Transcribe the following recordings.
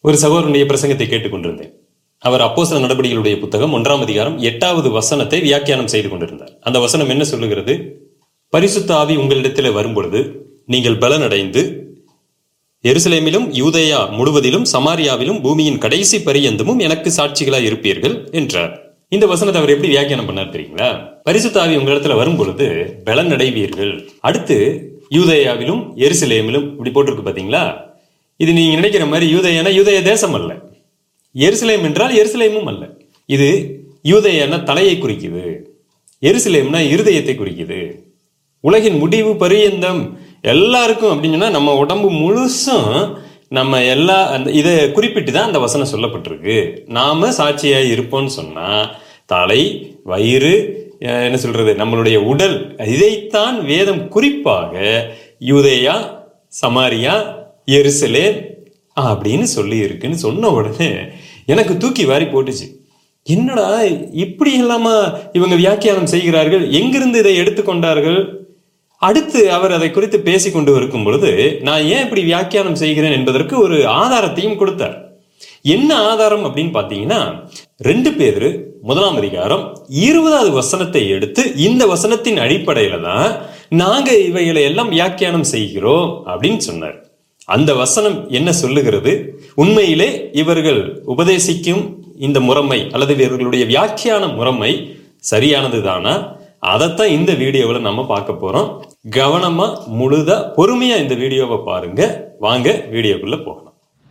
ஒரு சகோதரனுடைய பிரசங்கத்தை கேட்டுக்கொண்டிருந்தேன் அவர் அப்போஸ்தல நடபடிகளுடைய புத்தகம் ஒன்றாம் அதிகாரம் எட்டாவது வசனத்தை வியாக்கியானம் செய்து கொண்டிருந்தார் அந்த வசனம் என்ன சொல்லுகிறது பரிசுத்த ஆவி உங்களிடத்தில் வரும்பொழுது நீங்கள் பலனடைந்து எருசலேமிலும் யூதேயா முழுவதிலும் சமாரியாவிலும் பூமியின் கடைசி பரியந்தமும் எனக்கு சாட்சிகளாய் இருப்பீர்கள் என்றார் இந்த வசனத்தை அவர் எப்படி வியாக்கியானம் பண்ணார் தெரியுங்களா பரிசுத்த ஆவி உங்களிடத்துல வரும் பொழுது பலன் அடைவீர்கள் அடுத்து யூதேயாவிலும் எருசலேமிலும் இப்படி போட்டிருக்கு பாத்தீங்களா இது நீங்க நினைக்கிற மாதிரி யூதேயனா யூதேய தேசம் அல்ல எருசலேம் என்றால் எருசலேமும் அல்ல இது யூதேயன தலையை குறிக்குது எருசலேம்னா இருதயத்தை குறிக்குது உலகின் முடிவு பரியந்தம் எல்லாருக்கும் அப்படின்னு சொன்னா நம்ம உடம்பு முழுசும் நம்ம எல்லா அந்த இதை குறிப்பிட்டு தான் அந்த வசனம் சொல்லப்பட்டிருக்கு நாம சாட்சியாய் இருப்போம்னு சொன்னா தலை வயிறு அஹ், என்ன சொல்றது நம்மளுடைய உடல் இதைத்தான் வேதம் குறிப்பாக யூதேயா சமாரியா எருசலேம் அப்படின்னு சொல்லி இருக்குன்னு சொன்ன உடனே எனக்கு தூக்கி வாரி போட்டுச்சு என்னடா இப்படி இல்லாம இவங்க வியாக்கியானம் செய்கிறார்கள் எங்கிருந்து இதை எடுத்துக்கொண்டார்கள் அடுத்து அவர் அதை குறித்து பேசிக் கொண்டு இருக்கும் பொழுது நான் ஏன் இப்படி வியாக்கியானம் செய்கிறேன் என்பதற்கு ஒரு ஆதாரத்தையும் கொடுத்தார் என்ன ஆதாரம் அப்படின்னு பார்த்தீங்கன்னா ரெண்டு பேர் முதலாம் அதிகாரம் இருபதாவது வசனத்தை எடுத்து இந்த வசனத்தின் அடிப்படையில தான் நாங்க இவைகளை எல்லாம் வியாக்கியானம் செய்கிறோம் அப்படின்னு சொன்னார் அந்த வசனம் என்ன சொல்லுகிறது உண்மையிலே இவர்கள் உபதேசிக்கும் இந்த முறைமை அல்லது இவர்களுடைய வியாக்கியான முறைமை சரியானது தானா அதைத்தான் இந்த வீடியோவில் நம்ம பார்க்க போறோம் கவனமா முழுதா பொறுமையா இந்த வீடியோவை பாருங்க வாங்க வீடியோக்குள்ள போகலாம்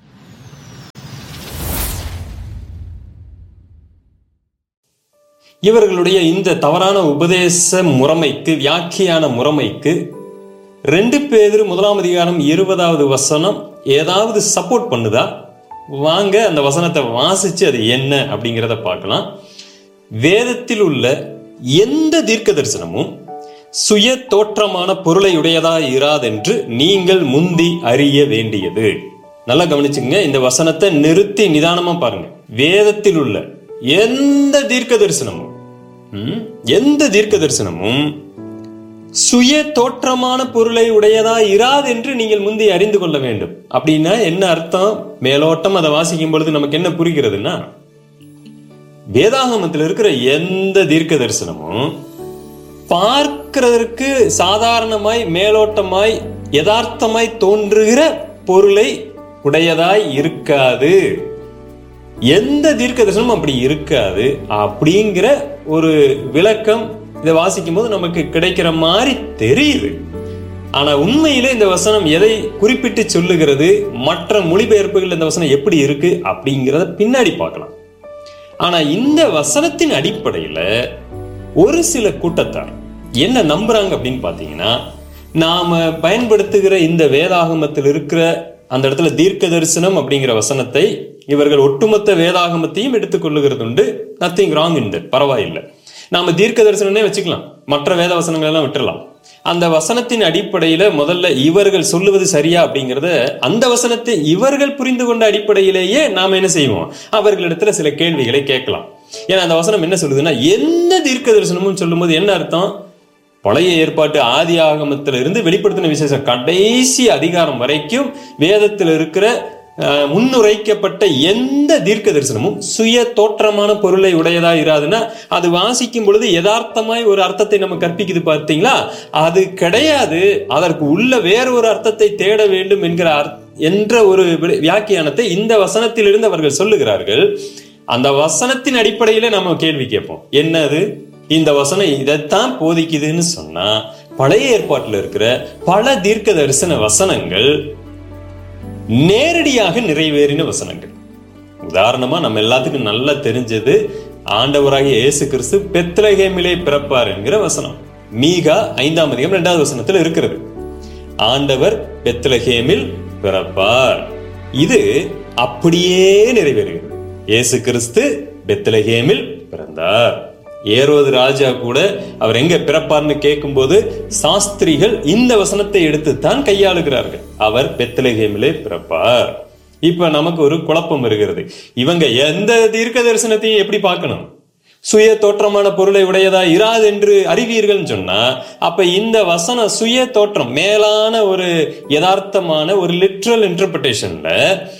இவர்களுடைய இந்த தவறான உபதேச முறைமைக்கு வியாக்கியான முறைமைக்கு ரெண்டு பேர் முதலாம் அதிகாரம் இருபதாவது வசனம் ஏதாவது சப்போர்ட் பண்ணுதா வாங்க அந்த வசனத்தை வாசிச்சு அது என்ன அப்படிங்கிறத பார்க்கலாம் வேதத்தில் உள்ள எந்த தீர்க்க தரிசனமும் சுய தோற்றமான பொருளை உடையதா இராதென்று நீங்கள் முந்தி அறிய வேண்டியது நல்லா கவனிச்சுங்க இந்த வசனத்தை நிறுத்தி நிதானமா பாருங்க வேதத்தில் உள்ள எந்த தீர்க்க தரிசனமும் ம், எந்த தீர்க்க தரிசனமும் சுய தோற்றமான பொருளை உடையதா இராது என்று நீங்கள் முந்தி அறிந்து கொள்ள வேண்டும் அப்படின்னா என்ன அர்த்தம் மேலோட்டம் அதை வாசிக்கும் பொழுது நமக்கு என்ன புரிகிறதுன்னா வேதாகமத்தில் இருக்கிற எந்த தீர்க்க தரிசனமும் பார்க்கிறதற்கு சாதாரணமாய் மேலோட்டமாய் யதார்த்தமாய் தோன்றுகிற பொருளை உடையதாய் இருக்காது எந்த தீர்க்க தரிசனமும் அப்படி இருக்காது அப்படிங்கிற ஒரு விளக்கம் இதை வாசிக்கும் போது நமக்கு கிடைக்கிற மாதிரி தெரியுது ஆனா உண்மையிலே இந்த வசனம் எதை குறிப்பிட்டு சொல்லுகிறது மற்ற மொழிபெயர்ப்புகள் இந்த வசனம் எப்படி இருக்கு அப்படிங்கிறத பின்னாடி பார்க்கலாம் ஆனா இந்த வசனத்தின் அடிப்படையில ஒரு சில கூட்டத்தார் என்ன நம்புறாங்க அப்படின்னு பாத்தீங்கன்னா நாம பயன்படுத்துகிற இந்த வேதாகமத்தில் இருக்கிற அந்த இடத்துல தீர்க்க தரிசனம் அப்படிங்கிற வசனத்தை இவர்கள் ஒட்டுமொத்த வேதாகமத்தையும் எடுத்துக்கொள்ளுகிறது உண்டு நத்திங் ராங் இந்த பரவாயில்லை நாம தீர்க்க தரிசனமே வச்சுக்கலாம் மற்ற வேத வசனங்கள் எல்லாம் விட்டுறலாம் அந்த வசனத்தின் அடிப்படையில முதல்ல இவர்கள் சொல்லுவது சரியா அப்படிங்கறத அந்த வசனத்தை இவர்கள் புரிந்து கொண்ட அடிப்படையிலேயே நாம என்ன செய்வோம் அவர்களிடத்துல சில கேள்விகளை கேட்கலாம் ஏன்னா அந்த வசனம் என்ன சொல்லுதுன்னா எந்த தீர்க்க தரிசனமும் சொல்லும்போது என்ன அர்த்தம் பழைய ஏற்பாட்டு ஆதி ஆகமத்துல இருந்து வெளிப்படுத்தின விசேஷம் கடைசி அதிகாரம் வரைக்கும் வேதத்தில் இருக்கிற அஹ், முன்னுரைக்கப்பட்ட எந்த தீர்க்க தரிசனமும் சுய தோற்றமான பொருளை உடையதா இராதுன்னா அது வாசிக்கும் பொழுது யதார்த்தமாய் ஒரு அர்த்தத்தை நம்ம கற்பிக்குது பார்த்தீங்களா அது கிடையாது அதற்கு உள்ள வேற ஒரு அர்த்தத்தை தேட வேண்டும் என்கிற அர்த்- என்ற ஒரு வி- வியாக்கியானத்தை இந்த வசனத்திலிருந்து அவர்கள் சொல்லுகிறார்கள் அந்த வசனத்தின் அடிப்படையில நம்ம கேள்வி கேட்போம் என்னது இந்த வசனம் இதைத்தான் போதிக்குதுன்னு சொன்னா பழைய ஏற்பாட்டில் இருக்கிற பல தீர்க்க தரிசன வசனங்கள் நேரடியாக நிறைவேறின வசனங்கள் உதாரணமா நம்ம எல்லாத்துக்கும் நல்லா தெரிஞ்சது ஆண்டவராகிய இயேசு கிறிஸ்து பெத்லகேமிலே பிறப்பார் என்கிற வசனம் மீகா ஐந்தாம் அதிகம் இரண்டாவது வசனத்தில் இருக்கிறது ஆண்டவர் பெத்லகேமில் பிறப்பார் இது அப்படியே நிறைவேறுகிறது இயேசு கிறிஸ்து பெத்லகேமில் பிறந்தார் ஏரோது ராஜா கூட அவர் எங்க பிறப்பார்னு கேட்கும்போது சாஸ்திரிகள் இந்த வசனத்தை எடுத்துத்தான் கையாளுகிறார்கள் அவர் பெத்லகேமிலே பிறப்பார் இப்ப நமக்கு ஒரு குழப்பம் வருகிறது இவங்க எந்த தீர்க்க தரிசனத்தையும் எப்படி பார்க்கணும் சுய தோற்றமான பொருளை உடையதா இராது என்று அறிவீர்கள்னு சொன்னா அப்ப இந்த வசனம் சுய தோற்றம் மேலான ஒரு யதார்த்தமான ஒரு லிட்ரல் இன்டர்பிரேஷன்ல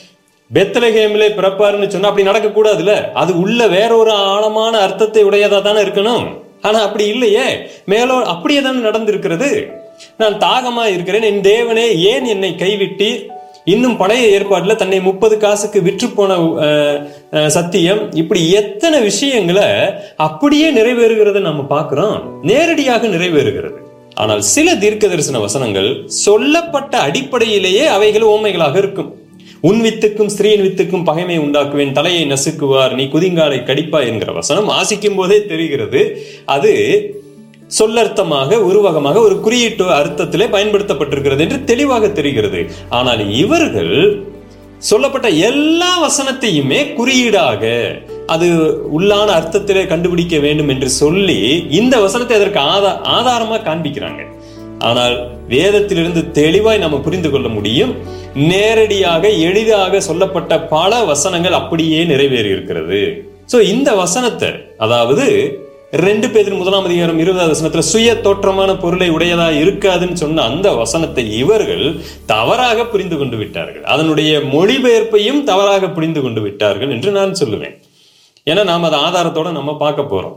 பெத்தலகேமிலே பிறப்பாருன்னு சொன்னா அப்படி நடக்கக்கூடாதுல்ல அது உள்ள வேற ஒரு ஆழமான அர்த்தத்தை உடையதா தானே இருக்கணும் ஆனா அப்படி இல்லையே மேலோ அப்படியே தானே நடந்திருக்கிறது நான் தாகமா இருக்கிறேன் என் தேவனே ஏன் என்னை கைவிட்டீர் இன்னும் பழைய ஏற்பாட்டுல தன்னை முப்பது காசுக்கு விற்று போன அஹ், அஹ், சத்தியம் இப்படி எத்தனை விஷயங்களை அப்படியே நிறைவேறுகிறத நம்ம பார்க்கிறோம் நேரடியாக நிறைவேறுகிறது ஆனால் சில தீர்க்க தரிசன வசனங்கள் சொல்லப்பட்ட அடிப்படையிலேயே அவைகள் ஓமைகளாக இருக்கும் உன் வித்துக்கும் ஸ்திரீயின் வித்துக்கும் பகைமை உண்டாக்குவேன் தலையை நசுக்குவார் நீ குதிங்காலை கடிப்பா என்கிற வசனம் வாசிக்கும் போதே தெரிகிறது அது சொல்லர்த்தமாக உருவகமாக ஒரு குறியீட்டு அர்த்தத்திலே பயன்படுத்தப்பட்டிருக்கிறது என்று தெளிவாக தெரிகிறது ஆனால் இவர்கள் சொல்லப்பட்ட எல்லா வசனத்தையுமே குறியீடாக அது உள்ளான அர்த்தத்திலே கண்டுபிடிக்க வேண்டும் என்று சொல்லி இந்த வசனத்தை அதற்கு ஆதா ஆதாரமா காண்பிக்கிறாங்க ஆனால் வேதத்திலிருந்து தெளிவாய் நம்ம புரிந்து கொள்ள முடியும் நேரடியாக எளிதாக சொல்லப்பட்ட பல வசனங்கள் அப்படியே நிறைவேறி இருக்கிறது சோ இந்த வசனத்தை அதாவது ரெண்டு பேர் முதலாம் அதிகாரம் இருபதாவது வசனத்துல சுய தோற்றமான பொருளை உடையதா இருக்காதுன்னு சொன்ன அந்த வசனத்தை இவர்கள் தவறாக புரிந்து கொண்டு விட்டார்கள் அதனுடைய மொழிபெயர்ப்பையும் தவறாக புரிந்து கொண்டு விட்டார்கள் என்று நான் சொல்லுவேன் ஏன்னா நாம் அதை ஆதாரத்தோட நம்ம பார்க்க போறோம்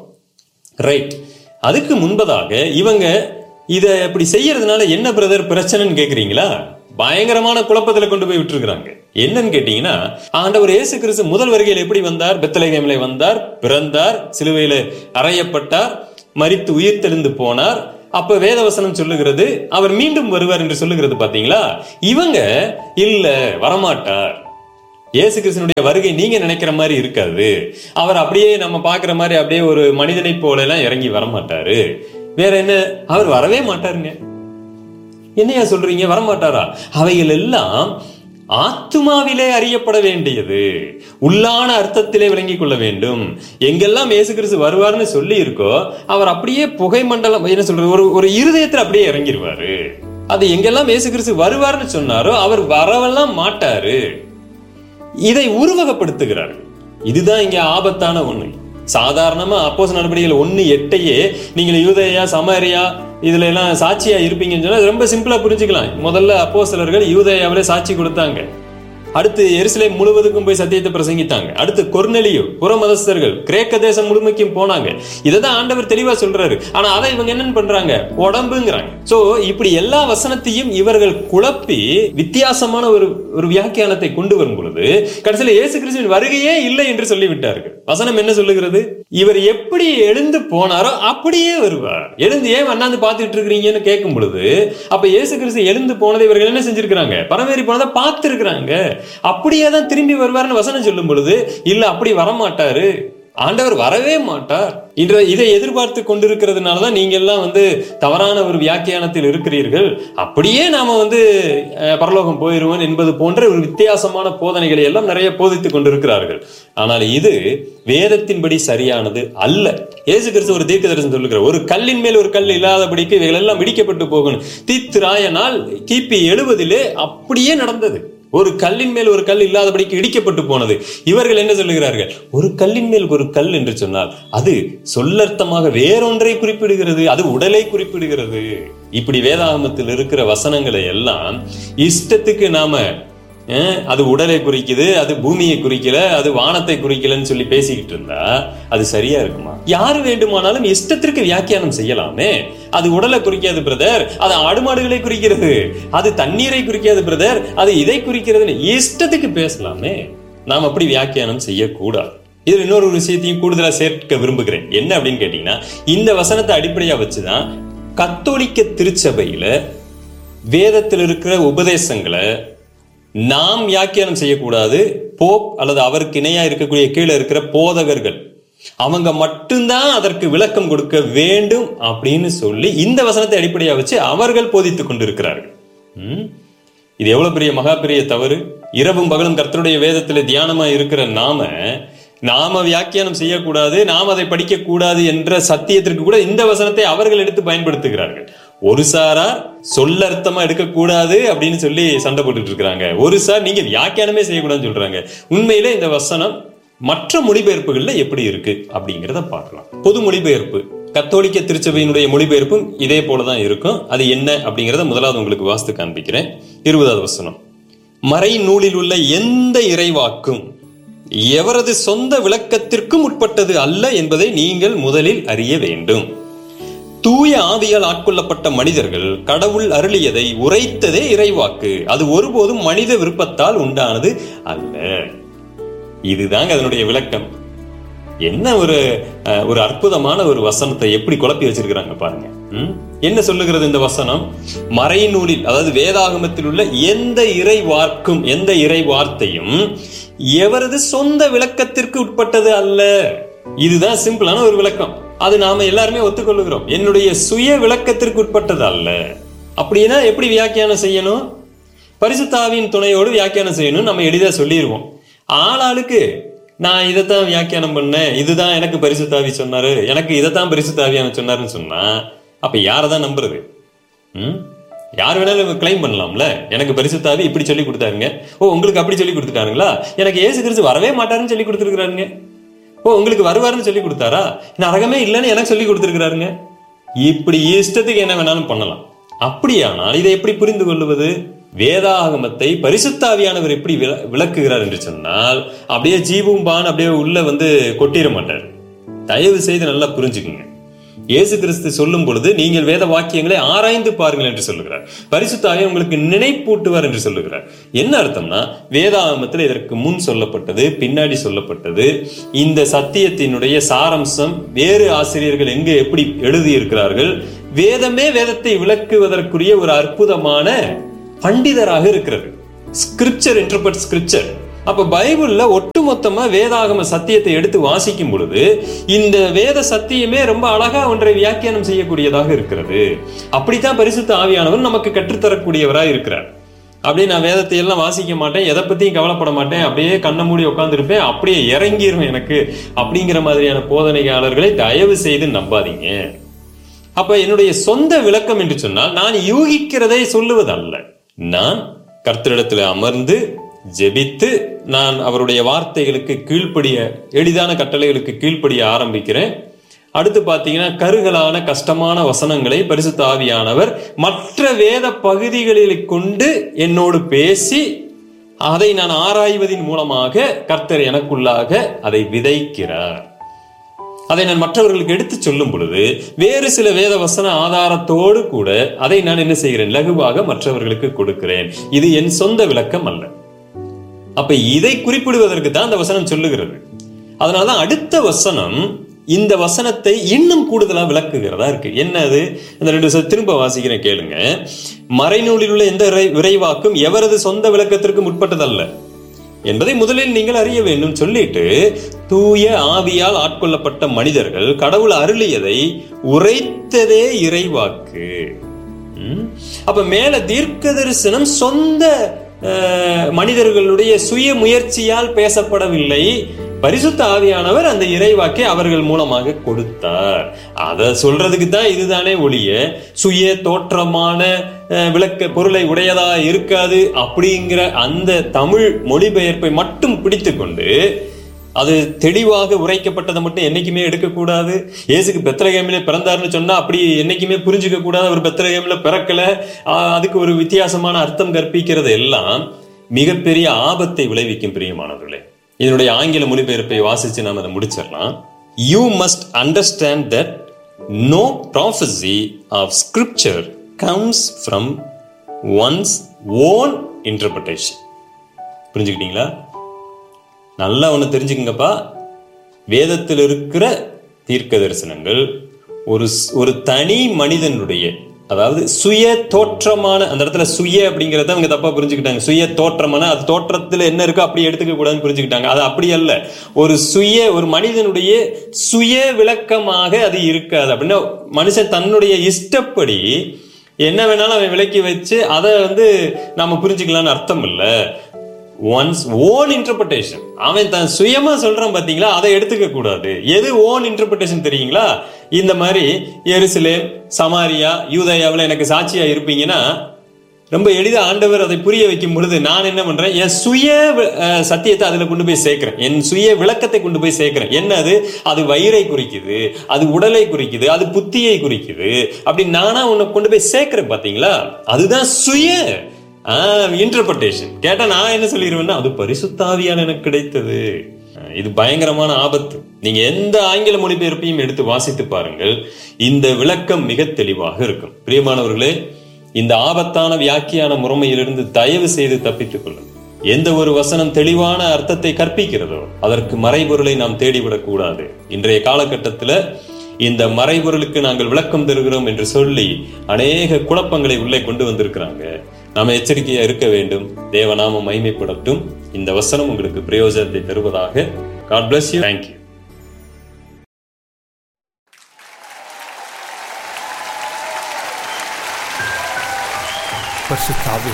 ரைட் அதுக்கு முன்பதாக இவங்க இத இப்படி செய்யறதுனால என்ன பிரதர் பிரச்சனைன்னு கேக்குறீங்களா பயங்கரமான குழப்பத்துல கொண்டு போய் விட்டுருக்காங்க என்னன்னு கேட்டீங்கன்னா ஆண்டவர் இயேசு கிறிஸ்து முதல் வருகையில் எப்படி வந்தார் பெத்தலகேமிலே வந்தார் பிறந்தார் சிலுவையில அறையப்பட்டார் மரித்து உயிர் தெளிந்து போனார் அப்ப வேதவசனம் சொல்லுகிறது அவர் மீண்டும் வருவார் என்று சொல்லுகிறது பாத்தீங்களா இவங்க இல்ல வரமாட்டார் இயேசு கிறிஸ்தனுடைய வருகை நீங்க நினைக்கிற மாதிரி இருக்காது அவர் அப்படியே நம்ம பார்க்கிற மாதிரி அப்படியே ஒரு மனிதனை போல எல்லாம் இறங்கி வரமாட்டாரு வேற என்ன அவர் வரவே மாட்டாருங்க என்னையா சொல்றீங்க வரமாட்டாரா அவைகள் எல்லாம் ஆத்துமாவிலே அறியப்பட வேண்டியது உள்ளான அர்த்தத்திலே விளங்கிக் கொள்ள வேண்டும் எங்கெல்லாம் இயேசு கிறிஸ்து வருவார்னு சொல்லி இருக்கோ அவர் அப்படியே புகை மண்டலம் என்ன சொல்றது ஒரு ஒரு இருதயத்துல அப்படியே இறங்கிருவாரு அது எங்கெல்லாம் இயேசு கிறிஸ்து வருவார்னு சொன்னாரோ அவர் வரவெல்லாம் மாட்டாரு இதை உருவகப்படுத்துகிறார்கள் இதுதான் இங்க ஆபத்தான ஒண்ணு சாதாரணமா அப்போஸ் நடவடிக்கைகள் ஒண்ணு எட்டையே நீங்கள் யூதேயா சமாரியா இதுல எல்லாம் சாட்சியா இருப்பீங்கன்னு சொன்னா ரொம்ப சிம்பிளா புரிஞ்சுக்கலாம் முதல்ல அப்போ சிலர்கள் யூதேயாவிலே சாட்சி கொடுத்தாங்க அடுத்து எருசலேம் முழுவதுக்கும் போய் சத்தியத்தை பிரசங்கித்தாங்க அடுத்து கொர்நெலியோ புறமதஸ்தர்கள் கிரேக்க தேசம் முழுமைக்கும் போனாங்க இதை தான் ஆண்டவர் தெளிவா சொல்றாரு ஆனா அதை இவங்க என்னன்னு பண்றாங்க உடம்புங்கிறாங்க சோ இப்படி எல்லா வசனத்தையும் இவர்கள் குழப்பி வித்தியாசமான ஒரு ஒரு வியாக்கியானத்தை கொண்டு வரும் பொழுது கடைசியில் இயேசு கிறிஸ்துவின் வருகையே இல்லை என்று சொல்லிவிட்டார்கள் வசனம் என்ன சொல்லுகிறது இவர் எப்படி எழுந்து போனாரோ அப்படியே வருவார் எழுந்து ஏன் அண்ணாந்து பார்த்துட்டு இருக்கிறீங்கன்னு கேட்கும் பொழுது அப்ப இயேசு கிறிஸ்து எழுந்து போனதை இவர்கள் என்ன செஞ்சிருக்கிறாங்க பரமேறி போனதை பார்த்திருக்கிறாங்க அப்படியே தான் திரும்பி வருவார்னு வசனம் சொல்லும் பொழுது இல்ல அப்படி வரமாட்டாரு ஆண்டவர் வரவே மாட்டார் இன்று இதை எதிர்பார்த்து கொண்டிருக்கிறதுனால தான் நீங்க எல்லாம் வந்து தவறான ஒரு வியாக்கியானத்தில் இருக்கிறீர்கள் அப்படியே நாம வந்து அஹ், பரலோகம் போயிருவோம் என்பது போன்ற ஒரு வித்தியாசமான போதனைகளை எல்லாம் நிறைய போதித்துக் கொண்டிருக்கிறார்கள் ஆனால் இது வேதத்தின்படி சரியானது அல்ல இயேசு கிறிஸ்து ஒரு தீர்க்க தரிசனம் சொல்லுகிறார் ஒரு கல்லின் மேல் ஒரு கல் இல்லாதபடிக்கு இவைகள் எல்லாம் இடிக்கப்பட்டு போகணும் தீத்துராய நாள் கிபி எழுபதிலே அப்படியே நடந்தது ஒரு கல்லின் மேல் ஒரு கல் இல்லாதபடிக்கு இடிக்கப்பட்டு போனது இவர்கள் என்ன சொல்லுகிறார்கள் ஒரு கல்லின் மேல் ஒரு கல் என்று சொன்னால் அது சொல்லர்த்தமாக வேறொன்றை குறிப்பிடுகிறது அது உடலை குறிப்பிடுகிறது இப்படி வேதாகமத்தில் இருக்கிற வசனங்களை எல்லாம் இஷ்டத்துக்கு நாம அஹ், அது உடலை குறிக்குது அது பூமியை குறிக்கல அது வானத்தை குறிக்கலன்னு சொல்லி பேசிக்கிட்டு இருந்தா அது சரியா இருக்குமா யாரு வேண்டுமானாலும் இஷ்டத்திற்கு வியாக்கியானம் செய்யலாமே அது உடலை குறிக்காது பிரதர் அது ஆடு மாடுகளை குறிக்கிறது அது தண்ணீரை குறிக்காது பிரதர் அது இதை குறிக்கிறதுன்னு இஷ்டத்துக்கு பேசலாமே நாம் அப்படி வியாக்கியானம் செய்யக்கூடாது இதுல இன்னொரு விஷயத்தையும் கூடுதலா சேர்க்க விரும்புகிறேன் என்ன அப்படின்னு கேட்டீங்கன்னா இந்த வசனத்தை அடிப்படையா வச்சுதான் கத்தோலிக்க திருச்சபையில வேதத்தில் இருக்கிற உபதேசங்களை நாம் வியாக்கியானம் செய்யக்கூடாது போப் அல்லது அவருக்கு இணையா இருக்கக்கூடிய கீழே இருக்கிற போதகர்கள் அவங்க மட்டும்தான் அதற்கு விளக்கம் கொடுக்க வேண்டும் அப்படின்னு சொல்லி இந்த வசனத்தை அடிப்படையா வச்சு அவர்கள் போதித்துக் கொண்டிருக்கிறார்கள் ம்? இது எவ்வளவு பெரிய மகா பெரிய தவறு இரவும் பகலும் கர்த்தருடைய வேதத்துல தியானமா இருக்கிற நாம நாம வியாக்கியானம் செய்யக்கூடாது நாம் அதை படிக்க கூடாது என்ற சத்தியத்திற்கு கூட இந்த வசனத்தை அவர்கள் எடுத்து பயன்படுத்துகிறார்கள் ஒரு சாரா சொல்லர்த்தமா எடுக்கக்கூடாது அப்படின்னு சொல்லி சண்டை போட்டுட்டு இருக்கிறாங்க ஒரு சார் நீங்க வியாக்கியானமே செய்யக்கூடாதுன்னு சொல்றாங்க உண்மையில இந்த வசனம் மற்ற மொழிபெயர்ப்புகள்ல எப்படி இருக்கு அப்படிங்கிறத பார்க்கலாம் பொது மொழிபெயர்ப்பு கத்தோலிக்க திருச்சபையினுடைய மொழிபெயர்ப்பும் இதே போலதான் இருக்கும் அது என்ன அப்படிங்கிறத முதலாவது உங்களுக்கு வாஸ்து காண்பிக்கிறேன் இருபதாவது வசனம் மறை நூலில் உள்ள எந்த இறைவாக்கும் எவரது சொந்த விளக்கத்திற்கும் உட்பட்டது அல்ல என்பதை நீங்கள் முதலில் அறிய வேண்டும் தூய ஆவியால் ஆட்கொள்ளப்பட்ட மனிதர்கள் கடவுள் அருளியதை உரைத்ததே இறைவாக்கு அது ஒருபோதும் மனித விருப்பத்தால் உண்டானது அல்ல இதுதாங்க அதனுடைய விளக்கம் என்ன ஒரு அஹ், ஒரு அற்புதமான ஒரு வசனத்தை எப்படி குழப்பி வச்சிருக்கிறாங்க பாருங்க ம்? என்ன சொல்லுகிறது இந்த வசனம் மறைநூலில் அதாவது வேதாகமத்தில் உள்ள எந்த இறை வார்க்கும் எந்த இறை வார்த்தையும் எவரது சொந்த விளக்கத்திற்கு உட்பட்டது அல்ல இதுதான் சிம்பிளான ஒரு விளக்கம் அது நாம எல்லாருமே ஒத்துக்கொள்ளுகிறோம் என்னுடைய சுய விளக்கத்திற்கு உட்பட்டது அல்ல அப்படின்னா எப்படி வியாக்கியானம் செய்யணும் பரிசுத்தாவின் துணையோடு வியாக்கியானம் செய்யணும் நம்ம எளிதா சொல்லிடுவோம் ஆளாளுக்கு நான் இதைத்தான் வியாக்கியானம் பண்ணேன் இதுதான் எனக்கு பரிசுத்தாவி சொன்னாரு எனக்கு இதைத்தான் பரிசுத்தாவியான சொன்னாருன்னு சொன்னா அப்ப யாரை தான் நம்புறது ம்? யார் வேணாலும் கிளைம் பண்ணலாம்ல எனக்கு பரிசுத்தாவி இப்படி சொல்லி கொடுத்தாருங்க ஓ உங்களுக்கு அப்படி சொல்லி கொடுத்துட்டாருங்களா எனக்கு ஏசு கிறிஸ்து வரவே மாட்டாருன்னு சொல்லி கொடுத்துருக்காருங்க ஓ உங்களுக்கு வருவாருன்னு சொல்லி கொடுத்தாரா நரகமே இல்லைன்னு எனக்கு சொல்லி கொடுத்துருக்காருங்க இப்படி இஷ்டத்துக்கு என்ன வேணாலும் பண்ணலாம் அப்படியானால் இதை எப்படி புரிந்து கொள்வது வேதாகமத்தை பரிசுத்தாவியானவர் எப்படி விள- விளக்குகிறார் என்று சொன்னால் அப்படியே ஜீபும்பான் அப்படியே உள்ள வந்து கொட்டிட மாட்டார் தயவு செய்து நல்லா புரிஞ்சுக்குங்க இயேசு கிறிஸ்து சொல்லும் பொழுது நீங்கள் வேத வாக்கியங்களை ஆராய்ந்து பாருங்கள் என்று சொல்லுகிறார் பரிசுத்தாவே உங்களுக்கு நினைப்பூட்டுவார் என்று சொல்லுகிறார் என்ன அர்த்தம்னா வேதாகமத்தில் இதற்கு முன் சொல்லப்பட்டது பின்னாடி சொல்லப்பட்டது இந்த சத்தியத்தினுடைய சாரம்சம் வேறு ஆசிரியர்கள் எங்கு எப்படி எழுதியிருக்கிறார்கள் வேதமே வேதத்தை விளக்குவதற்குரிய ஒரு அற்புதமான பண்டிதராக இருக்கிறது ஸ்கிரிப்சர் இன்டர்பிரட் ஸ்கிரிப்சர் அப்ப பைபிள்ல ஒட்டுமொத்தமா வேதாகம சத்தியத்தை எடுத்து வாசிக்கும் பொழுது இந்த வேத சத்தியமே ரொம்ப அழகா ஒன்றை வியாக்கியானம் செய்யக்கூடியதாக இருக்கிறது அப்படித்தான் பரிசுத்த ஆவியானவர் நமக்கு கற்றுத்தரக்கூடியவராய் இருக்கிறார் அப்படியே நான் வேதத்தை எல்லாம் வாசிக்க மாட்டேன் எதை பத்தியும் கவலைப்பட மாட்டேன் அப்படியே கண்ணை மூடி உட்காந்துருப்பேன் அப்படியே இறங்கிரும் எனக்கு அப்படிங்கிற மாதிரியான போதனையாளர்களை தயவு செய்து நம்பாதீங்க அப்ப என்னுடைய சொந்த விளக்கம் என்று சொன்னால் நான் யூகிக்கிறதை சொல்லுவதல்ல நான் கர்த்தரிடத்தில் அமர்ந்து ஜெபித்து நான் அவருடைய வார்த்தைகளுக்கு கீழ்ப்படிய எளிதான கட்டளைகளுக்கு கீழ்ப்படிய ஆரம்பிக்கிறேன் அடுத்து பார்த்தீங்கன்னா கருகலான கஷ்டமான வசனங்களை பரிசுத்த ஆவியானவர் மற்ற வேத பகுதிகளில் கொண்டு என்னோடு பேசி அதை நான் ஆராய்வதின் மூலமாக கர்த்தர் எனக்குள்ளாக அதை விதைக்கிறார் அதை நான் மற்றவர்களுக்கு எடுத்து சொல்லும் பொழுது வேறு சில வேத வசன ஆதாரத்தோடு கூட அதை நான் என்ன செய்கிறேன் லகுவாக மற்றவர்களுக்கு கொடுக்கிறேன் இது என் சொந்த விளக்கம் அல்ல அப்ப இதை குறிப்பிடுவதற்கு தான் அந்த வசனம் சொல்லுகிறது அதனாலதான் அடுத்த வசனம் இந்த வசனத்தை இன்னும் கூடுதலா விளக்குகிறதா இருக்கு என்ன அது இந்த ரெண்டு வசனம் திரும்ப வாசிக்கிறேன் கேளுங்க மறைநூலில் உள்ள எந்த விரை- விரைவாக்கும் எவரது சொந்த விளக்கத்திற்கும் உட்பட்டதல்ல என்பதை முதலில் நீங்கள் அறிய வேண்டும் சொல்லிட்டு தூய ஆவியால் ஆட்கொள்ளப்பட்ட மனிதர்கள் கடவுள் அருளியதை உரைத்ததே இறைவாக்கு ம்? அப்ப மேல தீர்க்க தரிசனம் சொந்த அஹ், மனிதர்களுடைய சுய முயற்சியால் பேசப்படவில்லை பரிசுத்த ஆவியானவர் அந்த இறைவாக்கை அவர்கள் மூலமாக கொடுத்தார் அத சொல்றதுக்கு தான் இதுதானே ஒழிய சுய தோற்றமான அஹ், விளக்க பொருளை உடையதா இருக்காது அப்படிங்கிற அந்த தமிழ் மொழிபெயர்ப்பை மட்டும் பிடித்துக்கொண்டு அது தெளிவாக உரைக்கப்பட்டதை மட்டும் என்னைக்குமே எடுக்கக்கூடாது இயேசுக்கு பெத்ரகேமிலே பிறந்தாருன்னு சொன்னா அப்படி என்னைக்குமே புரிஞ்சுக்க கூடாது அவர் பெத்ரகேமில் பிறக்கல ஆஹ் அதுக்கு ஒரு வித்தியாசமான அர்த்தம் கற்பிக்கிறது எல்லாம் மிகப்பெரிய ஆபத்தை விளைவிக்கும் பிரியமானவர்களே இதனுடைய ஆங்கில மொழிபெயர்ப்பை வாசிச்சு நாம் அதை முடிச்சிடலாம் you must understand that no prophecy of scripture comes from one's own interpretation புரிஞ்சுக்கிட்டீங்களா நல்லா ஒன்று தெரிஞ்சுக்கங்கப்பா வேதத்தில் இருக்கிற தீர்க்க தரிசனங்கள் ஒரு ஸ்- ஒரு தனி மனிதனுடைய அதாவது சுய தோற்றமான அந்த இடத்துல சுய அப்படிங்கிறத அவங்க தப்பா புரிஞ்சுக்கிட்டாங்க சுய தோற்றமான அது தோற்றத்துல என்ன இருக்கோ அப்படி எடுத்துக்க கூடாதுன்னு புரிஞ்சுக்கிட்டாங்க அது அப்படி அல்ல ஒரு சுய ஒரு மனிதனுடைய சுய விளக்கமாக அது இருக்காது அப்படின்னா மனுஷன் தன்னுடைய இஷ்டப்படி என்ன வேணாலும் அவன் விலக்கி வச்சு அதை வந்து நாம புரிஞ்சுக்கலாம்னு அர்த்தம் இல்லை ஒன்ஸ் ஓன் இன்டர்பிரேஷன் அவன் தான் சுயமா சொல்றான் பாத்தீங்களா அதை எடுத்துக்க கூடாது எது ஓன் இன்டர்பிரேஷன் தெரியுங்களா இந்த மாதிரி எருசலேம் சமாரியா யூதயாவில் எனக்கு சாட்சியா இருப்பீங்கன்னா ரொம்ப எளிதா ஆண்டவர் அதை புரிய வைக்கும் பொழுது நான் என்ன பண்றேன் என் சுய அஹ், சத்தியத்தை அதுல கொண்டு போய் சேர்க்கிறேன் என் சுய விளக்கத்தை கொண்டு போய் சேர்க்கிறேன் என்ன அது அது வயிறை குறிக்குது அது உடலை குறிக்குது அது புத்தியை குறிக்குது அப்படி நானா உன்னை கொண்டு போய் சேர்க்கிறேன் பாத்தீங்களா அதுதான் சுய இன்டர்பிரட்டேஷன் கேட்டா நான் என்ன சொல்லிடுவேன்னா அது பரிசுத்தாவியால் எனக்கு கிடைத்தது அஹ், இது பயங்கரமான ஆபத்து நீங்க எந்த ஆங்கில மொழிபெயர்ப்பையும் எடுத்து வாசித்து பாருங்கள் இந்த விளக்கம் மிக தெளிவாக இருக்கும் பிரியமானவர்களே இந்த ஆபத்தான வியாக்கியான முறைமையிலிருந்து தயவு செய்து தப்பித்துக் கொள்ளுங்கள் எந்த ஒரு வசனம் தெளிவான அர்த்தத்தை கற்பிக்கிறதோ அதற்கு மறைபொருளை நாம் தேடிவிடக் கூடாது இன்றைய காலகட்டத்தில் இந்த மறைபொருளுக்கு நாங்கள் விளக்கம் தருகிறோம் என்று சொல்லி அநேக குழப்பங்களை உள்ளே கொண்டு வந்திருக்கிறாங்க நாம எச்சரிக்கையா இருக்க வேண்டும் தேவநாமம் மகிமைப்படட்டும் இந்த வசனம் உங்களுக்கு பிரயோஜனத்தை தருவதாக God bless you thank you பரிசுத்தாவே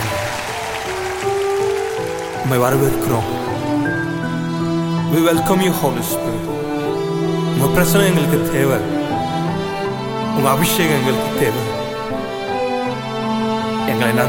உம்மை வரவேற்கிறோம் we welcome you holy spirit உங்க பிரசனம் எங்களுக்கு தேவை உங்க அபிஷேகம் எங்களுக்கு தேவை எங்களை